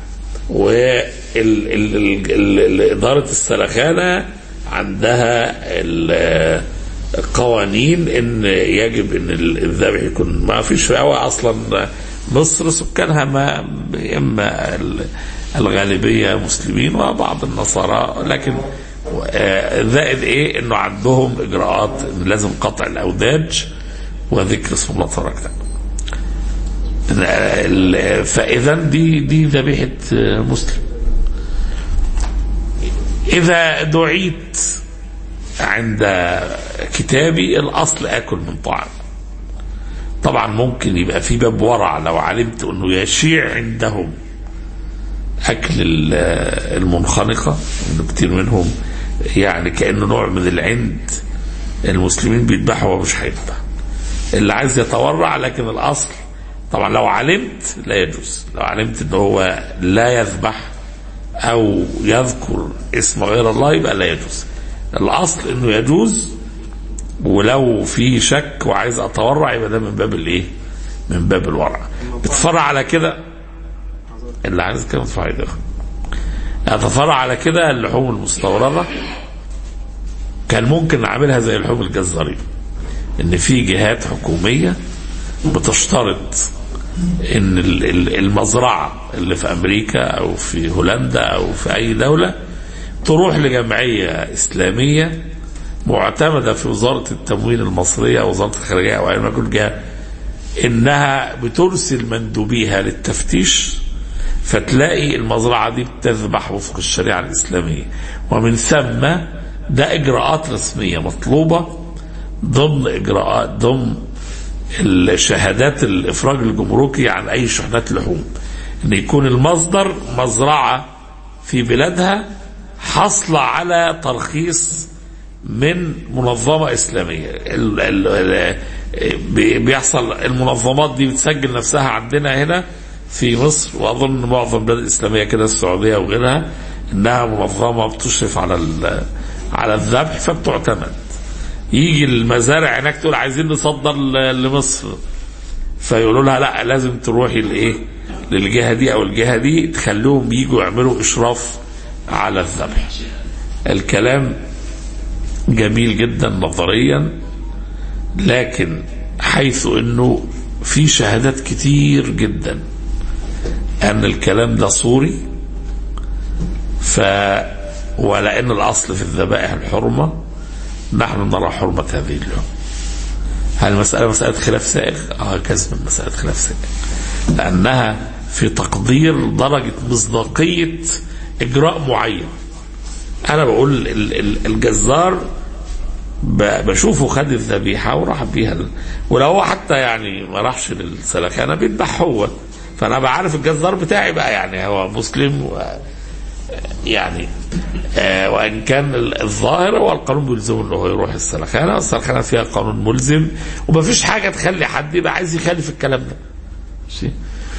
Speaker 2: وإدارة السلخانة عندها ال- القوانين ان يجب ان الذبح يكون ما فيش هو اصلا مصر سكانها ما اما ال- الغالبيه مسلمين وبعض النصارى لكن آه، زائد ايه انه عندهم اجراءات إن لازم قطع الاوداج وذكر اسم الله تبارك وتعالى ال- فاذا دي دي ذبيحه آه، مسلم اذا دعيت عند كتابي الاصل اكل من طعام طبعا ممكن يبقى في باب ورع لو علمت انه يشيع عندهم اكل ال- المنخنقه إنه كتير منهم يعني كانه نوع من العند المسلمين بيذبحوا ومش هيذبح اللي عايز يتورع لكن الاصل طبعا لو علمت لا يجوز لو علمت ان هو لا يذبح او يذكر اسم غير الله يبقى لا يجوز الاصل انه يجوز ولو في شك وعايز اتورع يبقى ده من باب الايه من باب الورع بتفرع على كده اللي عايز كده اتفرع ده اتفرع على كده اللحوم المستورده كان ممكن نعملها زي لحوم الجزارين ان في جهات حكوميه بتشترط ان ال- ال- المزرعه اللي في امريكا او في هولندا او في اي دوله تروح لجمعيه اسلاميه معتمده في وزاره التموين المصريه او وزاره الخارجيه او اي ما يكون جهه انها بترسل مندوبيها للتفتيش فتلاقي المزرعه دي بتذبح وفق الشريعه الاسلاميه ومن ثم ده اجراءات رسميه مطلوبه ضمن اجراءات ضمن الشهادات الافراج الجمركي عن اي شحنات لحوم ان يكون المصدر مزرعه في بلادها حصل على ترخيص من منظمه اسلاميه ال ال ال بي- بيحصل المنظمات دي بتسجل نفسها عندنا هنا في مصر واظن معظم البلاد الاسلاميه كده السعوديه وغيرها انها منظمه بتشرف على ال- على الذبح فبتعتمد يجي المزارع هناك تقول عايزين نصدر ل- لمصر فيقولوا لها لا لازم تروحي لايه للجهه دي او الجهه دي تخليهم يجوا يعملوا اشراف على الذبح الكلام جميل جدا نظريا لكن حيث انه في شهادات كتير جدا ان الكلام ده صوري ف ولان الاصل في الذبائح الحرمه نحن نرى حرمه هذه اللحوم هل المسألة مسألة خلاف سائغ؟ اه كذب مسألة خلاف سائغ لأنها في تقدير درجة مصداقية إجراء معين أنا بقول ال- ال- الجزار ب- بشوفه خد الذبيحة وراح بيها ال- ولو هو حتى يعني ما راحش للسلخانة بيذبح هو فأنا بعرف الجزار بتاعي بقى يعني هو مسلم و يعني آه وان كان ال- الظاهر هو القانون بيلزمه انه هو يروح السلخانه، السلخانه فيها قانون ملزم وما فيش حاجه تخلي حد يبقى عايز يخالف الكلام ده. ماشي؟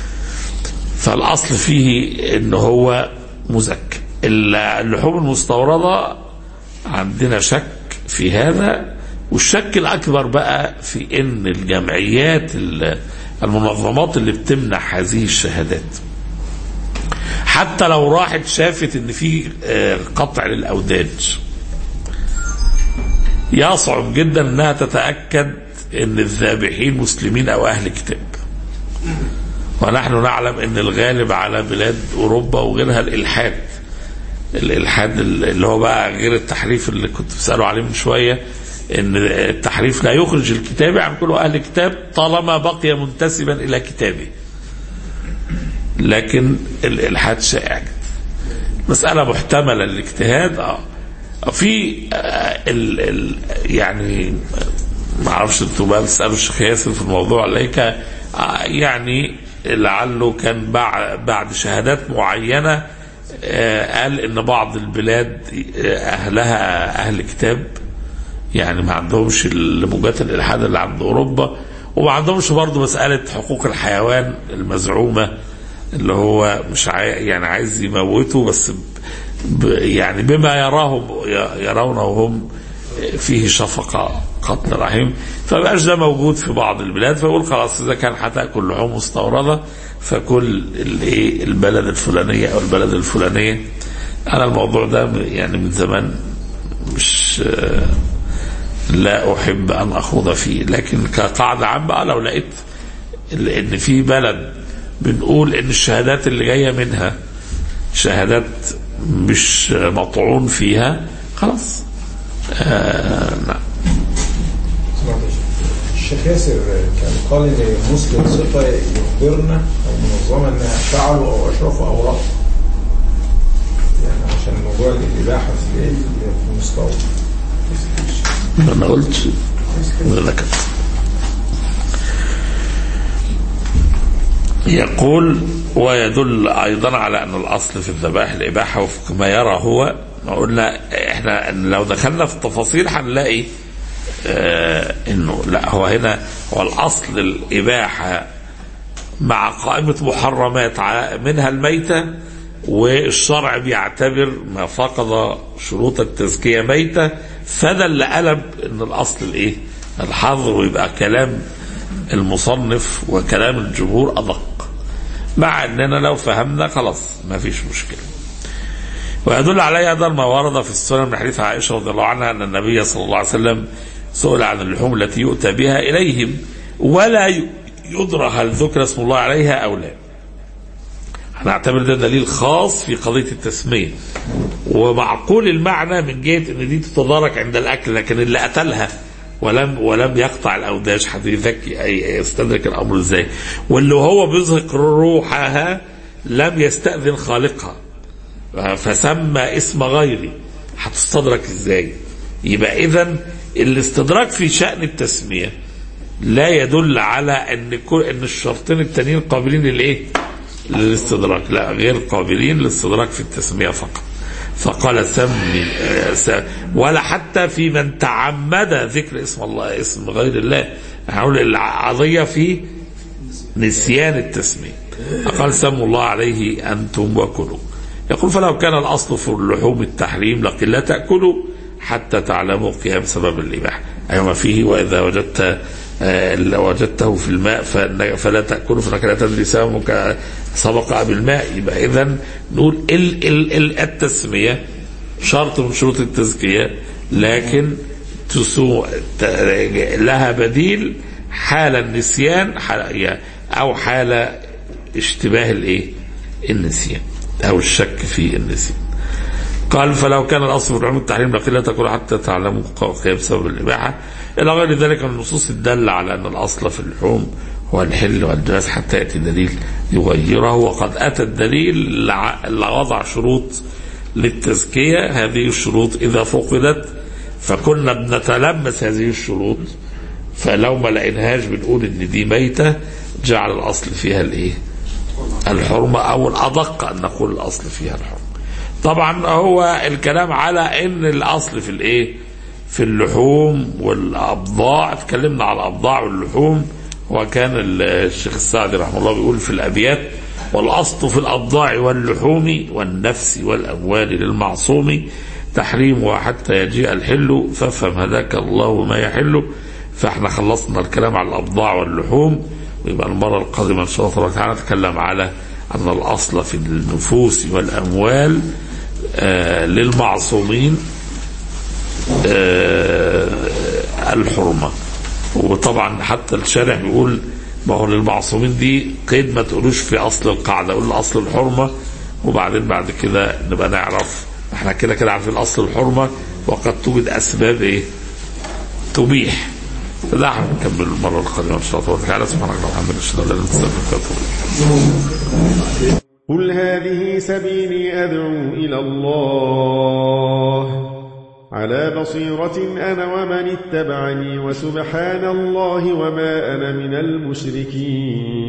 Speaker 2: فالاصل فيه ان هو مزكى. ال- اللحوم المستورده عندنا شك في هذا والشك الاكبر بقى في ان الجمعيات ال- المنظمات اللي بتمنح هذه الشهادات حتى لو راحت شافت ان في آه، قطع للاوداج يصعب جدا انها تتاكد ان الذابحين مسلمين او اهل كتاب ونحن نعلم ان الغالب على بلاد اوروبا وغيرها الالحاد الالحاد اللي هو بقى غير التحريف اللي كنت بساله عليه من شويه ان التحريف لا يخرج الكتاب عن كل اهل كتاب طالما بقي منتسبا الى كتابه لكن الالحاد شائع جدا مساله محتمله للاجتهاد اه في آه، ال ال يعني ما اعرفش انتوا بقى بتسالوا الشيخ ياسر في الموضوع ليك آه، يعني لعله كان بعد بعد شهادات معينه آه، قال ان بعض البلاد آه، اهلها اهل كتاب يعني ما عندهمش الموجات الالحاد اللي عند اوروبا وما عندهمش برضه مساله حقوق الحيوان المزعومه اللي هو مش عاي... يعني عايز يموته بس ب... ب... يعني بما يراه يرونه هم فيه شفقة قتل رحيم فبقاش ده موجود في بعض البلاد فيقول خلاص إذا كان هتاكل لحوم مستوردة فكل الايه البلد الفلانية أو البلد الفلانية أنا الموضوع ده يعني من زمان مش لا أحب أن أخوض فيه لكن كقاعدة عامة لو لقيت ان في بلد بنقول ان الشهادات اللي جايه منها شهادات مش مطعون فيها خلاص آه نعم
Speaker 5: الشيخ ياسر كان قال ان مسلم صفه يخبرنا او منظمه انها فعلوا او اشرفوا او رفضوا يعني عشان موضوع الاباحه في الايه في المستوى
Speaker 2: انا قلت ولا كده يقول ويدل ايضا على ان الاصل في الذبائح الاباحه وفق ما يرى هو قلنا احنا لو دخلنا في التفاصيل هنلاقي آه انه لا هو هنا هو الاصل الاباحه مع قائمه محرمات ع- منها الميته والشرع بيعتبر ما فقد شروط التزكيه ميته فده اللي قلب ان الاصل الايه؟ الحظر ويبقى كلام المصنف وكلام الجمهور ادق مع اننا لو فهمنا خلاص ما فيش مشكله ويدل عليه ايضا ما ورد في السنن من حديث عائشه رضي الله عنها ان النبي صلى الله عليه وسلم سئل عن اللحوم التي يؤتى بها اليهم ولا ي- يدرى هل ذكر اسم الله عليها او لا. هنعتبر ده دليل خاص في قضيه التسميه. ومعقول المعنى من جهه ان دي تتدارك عند الاكل لكن اللي قتلها ولم ولم يقطع الاوداج هيذكي اي يستدرك الامر ازاي؟ واللي هو بيزهق روحها لم يستاذن خالقها. فسمى اسم غيري هتستدرك ازاي يبقى اذا الاستدراك في شأن التسمية لا يدل على ان كل ان الشرطين التانيين قابلين للايه للاستدراك لا غير قابلين للاستدراك في التسمية فقط فقال سمي آه، س- ولا حتى في من تعمد ذكر اسم الله اسم غير الله هنقول العضية في نسيان التسمية فقال سموا الله عليه أنتم وكلوا يقول فلو كان الأصل في اللحوم التحريم لكن لا تأكلوا حتى تعلموا قيام سبب الإباحة أي ما فيه وإذا وجدت آه، لو وجدته في الماء فإن- فلا تأكله فإنك لا تدري سببك سبق بالماء يبقى إذا نقول ال ال ال التسمية شرط من شروط التزكية لكن تسوء ت- لها بديل حال النسيان حال- أو حال اشتباه الايه النسيان او الشك في النسيان قال فلو كان الاصل في العلوم التحريم لكن لا تقول حتى تعلموا قيام سبب الاباحه الى غير ذلك من النصوص الداله على ان الاصل في اللحوم هو الحل والجواز حتى ياتي دليل يغيره وقد اتى الدليل اللي اللي وضع شروط للتزكيه هذه الشروط اذا فقدت فكنا بنتلمس هذه الشروط فلو ما لقيناهاش بنقول ان دي ميته جعل الاصل فيها الايه؟ الحرمه او الادق ان نقول الاصل فيها الحرمه. طبعا هو الكلام على ان الاصل في الايه؟ في اللحوم والابضاع اتكلمنا على الابضاع واللحوم وكان الشيخ السعدي رحمه الله بيقول في الابيات والاصل في الابضاع واللحوم والنفس والاموال للمعصوم تحريمها حتى يجيء الحل فافهم هداك الله ما يحل فاحنا خلصنا الكلام على الابضاع واللحوم ويبقى المره القادمه ان شاء الله تبارك وتعالى نتكلم على أن الأصل في النفوس والأموال آه للمعصومين آه الحرمة وطبعا حتى الشارع بيقول ما هو للمعصومين دي قيد ما تقولوش في أصل القاعدة قول أصل الحرمة وبعدين بعد كده نبقى نعرف احنا كده كده عارفين أصل الحرمة وقد توجد أسباب إيه تبيح فده احنا نكمل المرة القادمة إن شاء الله تعالى سبحانك اللهم وبحمدك أشهد أن لا إله إلا أنت أستغفرك
Speaker 6: قل هذه سبيلي أدعو إلى الله على بصيرة أنا ومن اتبعني وسبحان الله وما أنا من المشركين